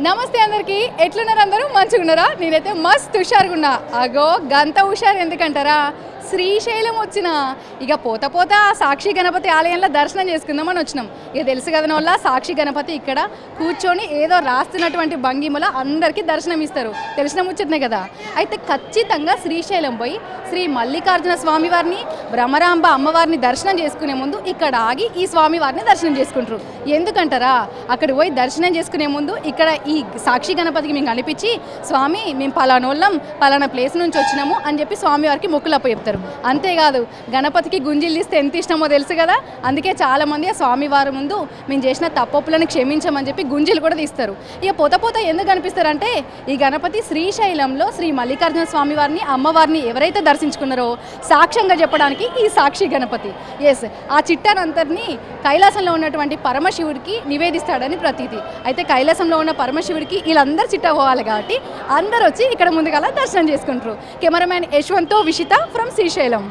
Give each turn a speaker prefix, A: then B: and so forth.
A: నమస్తే అందరికి ఎట్లున్నారు అందరూ మంచిగా ఉన్నారా నేనైతే మస్త్ హుషారుగా ఉన్నా అగో గంత హుషారు ఎందుకంటారా శ్రీశైలం వచ్చిన ఇక పోత పోత ఆ సాక్షి గణపతి ఆలయంలో దర్శనం చేసుకుందామని వచ్చినాం ఇక తెలుసు కదా వల్ల సాక్షి గణపతి ఇక్కడ కూర్చొని ఏదో రాస్తున్నటువంటి భంగిమలో అందరికీ దర్శనం ఇస్తారు తెలిసిన ముచ్చటనే కదా అయితే ఖచ్చితంగా శ్రీశైలం పోయి శ్రీ మల్లికార్జున స్వామి వారిని భ్రమరాంబ అమ్మవారిని దర్శనం చేసుకునే ముందు ఇక్కడ ఆగి ఈ స్వామి వారిని దర్శనం చేసుకుంటారు ఎందుకంటారా అక్కడ పోయి దర్శనం చేసుకునే ముందు ఇక్కడ ఈ సాక్షి గణపతికి మేము కనిపించి స్వామి మేము పలానోళ్ళం పలానా ప్లేస్ నుంచి వచ్చినాము అని చెప్పి స్వామి వారికి మొక్కులు అప్ప చెప్తారు అంతేకాదు గణపతికి గుంజిలు ఇస్తే ఎంత ఇష్టమో తెలుసు కదా అందుకే చాలా మంది ఆ స్వామి వారి ముందు మేము చేసిన తప్పొప్పులను క్షమించమని చెప్పి గుంజిలు కూడా తీస్తారు ఇక పోత పోత ఎందుకు కనిపిస్తారంటే ఈ గణపతి శ్రీశైలంలో శ్రీ మల్లికార్జున స్వామి వారిని అమ్మవారిని ఎవరైతే దర్శించుకున్నారో సాక్ష్యంగా చెప్పడానికి ఈ సాక్షి గణపతి ఎస్ ఆ చిట్టానంతరిని కైలాసంలో ఉన్నటువంటి పరమశివుడికి నివేదిస్తాడని ప్రతీతి అయితే కైలాసంలో ఉన్న పరమశివుడికి వీళ్ళందరూ చిట్టా పోవాలి కాబట్టి అందరూ వచ్చి ఇక్కడ ముందుగా దర్శనం చేసుకుంటారు కెమెరామ్యాన్ యశ్వంతో విషిత ఫ్రమ్ శ్రీశైలం